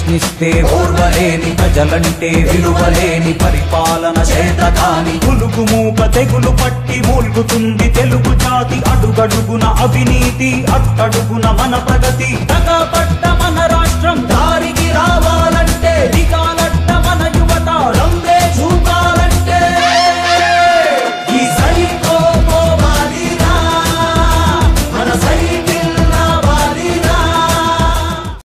ప్రశ్నిస్తే ఓర్వలేని ప్రజలంటే విలువలేని పరిపాలన చేత కాని పులుగు మూక తెగులు పట్టి మూల్గుతుంది తెలుగు జాతి అడుగడుగున అవినీతి అట్టడుగున మన ప్రగతి తగపడ్డ మన రాష్ట్రం దారికి రావాలి